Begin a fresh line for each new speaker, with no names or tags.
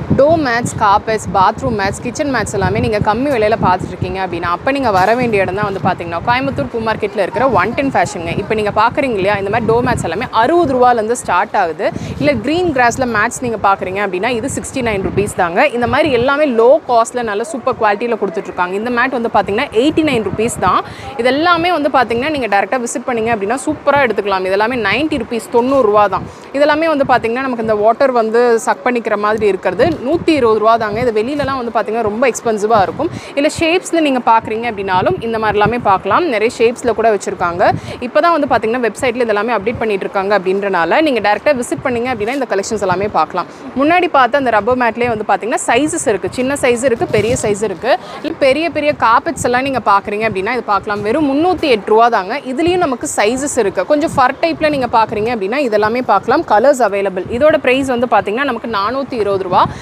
to mats carpets bathroom mats kitchen mats எல்லாமே நீங்கள் கம்மி விலையில் பார்த்துட்ருக்கீங்க அப்படின்னா அப்போ நீங்கள் வர வேண்டிய இடம் தான் வந்து பார்த்தீங்கன்னா கோயம்புத்தூர் பூ மார்க்கெட்டில் இருக்கிற ஒன் டென் ஃபேஷனுங்க இப்போ நீங்கள் பார்க்குறீங்க இல்லையா இந்த மாதிரி டோ மேட்ஸ் எல்லாமே அறுபது ரூபாலேருந்து ஸ்டார்ட் ஆகுது இல்லை க்ரீன் கிராஸில் மேட்ச் நீங்கள் பார்க்குறீங்க அப்படின்னா இது சிக்ஸ்டி நைன் ருபீஸ் தாங்க இந்த மாதிரி எல்லாமே லோ காஸ்ட்டில் நல்ல சூப்பர் குவாலிட்டியில் கொடுத்துட்ருக்காங்க இந்த மேட் வந்து பார்த்தீங்கன்னா எயிட்டி நைன் ருபீஸ் தான் இது எல்லாமே வந்து பார்த்தீங்கன்னா நீங்கள் டேரெக்டாக விசிட் பண்ணீங்க அப்படின்னா சூப்பராக எடுத்துக்கலாம் இது எல்லாமே நைன்ட்டி ருபீஸ் தொண்ணூறுரூவா தான் இதெல்லாமே வந்து பார்த்தீங்கன்னா நமக்கு இந்த வாட்டர் வந்து சக் பண்ணிக்கிற மாதிரி இருக்கிறது நூற்றி இருபது ரூபா தாங்க இது வெளியிலலாம் வந்து பார்த்தீங்கன்னா ரொம்ப எக்ஸ்பென்சிவாக இருக்கும் இல்லை ஷேப்ஸில் நீங்கள் பார்க்குறீங்க அப்படின்னாலும் இந்த மாதிரி எல்லாமே பார்க்கலாம் நிறைய ஷேப்ஸில் கூட வச்சுருக்காங்க இப்போ தான் வந்து பார்த்தீங்கன்னா வெப்சைட்டில் இதெல்லாமே அப்டேட் பண்ணிட்டு இருக்காங்க அப்படின்றனால நீங்கள் டேரெக்டாக விசிட் பண்ணீங்க அப்படின்னா இந்த கலெக்ஷன்ஸ் எல்லாமே பார்க்கலாம் முன்னாடி பார்த்த அந்த ரப்பர் மேட்லேயே வந்து பார்த்தீங்கன்னா சைஸஸ் இருக்குது சின்ன சைஸ் இருக்குது பெரிய சைஸ் இருக்குது இல்லை பெரிய பெரிய காப்பெட்ஸ் எல்லாம் நீங்கள் பார்க்குறீங்க அப்படின்னா இது பார்க்கலாம் வெறும் முந்நூற்றி எட்டு ரூபா தாங்க இதுலேயும் நமக்கு சைஸஸ் இருக்குது கொஞ்சம் ஃபர் டைப்பில் நீங்கள் பார்க்குறீங்க அப்படின்னா இதெல்லாமே பார்க்கலாம் கலர்ஸ் அவைலபிள் இதோட ப்ரைஸ் வந்து பார்த்தீங்கன்னா நமக்கு நானூற்றி இருபது ரூபா